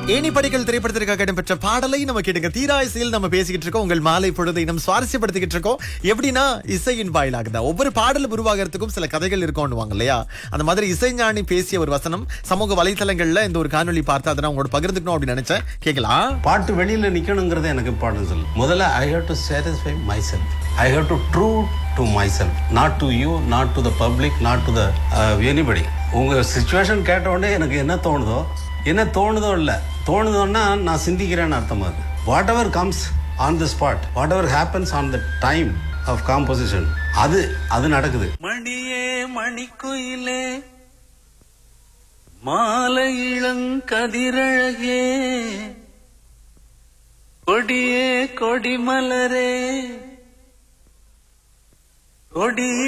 any படிகள் திரைப்படத்திற்காக இடம்பெற்ற பாடலை நம்ம கேட்டுங்க தீராயசையில் நம்ம பேசிக்கிட்டு இருக்கோம் உங்கள் மாலை பொழுதை நம்ம சுவாரஸ்யப்படுத்திக்கிட்டு இருக்கோம் எப்படின்னா இசையின் வாயிலாக தான் ஒவ்வொரு பாடலும் உருவாகிறதுக்கும் சில கதைகள் இருக்கும்னுவாங்க இல்லையா அந்த மாதிரி இசைஞானி பேசிய ஒரு வசனம் சமூக வலைத்தளங்கள்ல இந்த ஒரு காணொளி பார்த்து அதை நான் உங்களோட பகிர்ந்துக்கணும் அப்படின்னு நினைச்சேன் கேட்கலாம் பாட்டு வெளியில நிக்கணுங்கிறது எனக்கு இம்பார்ட்டன்ஸ் இல்லை முதல்ல I have to satisfy myself I have to true to myself not to you not to the public not to the anybody உங்க சுச்சுவேஷன் கேட்ட உடனே எனக்கு என்ன தோணுதோ என்ன தோணுதோ இல்லை தோணுதோன்னா நான் சிந்திக்கிறேன்னு அர்த்தம் அது whatever comes on the spot whatever happens on the time of composition அது அது நடக்குது மணியே மணிக்குயிலே மாலை இளங்கதிரழகே கொடியே கொடிமலரே கொடியே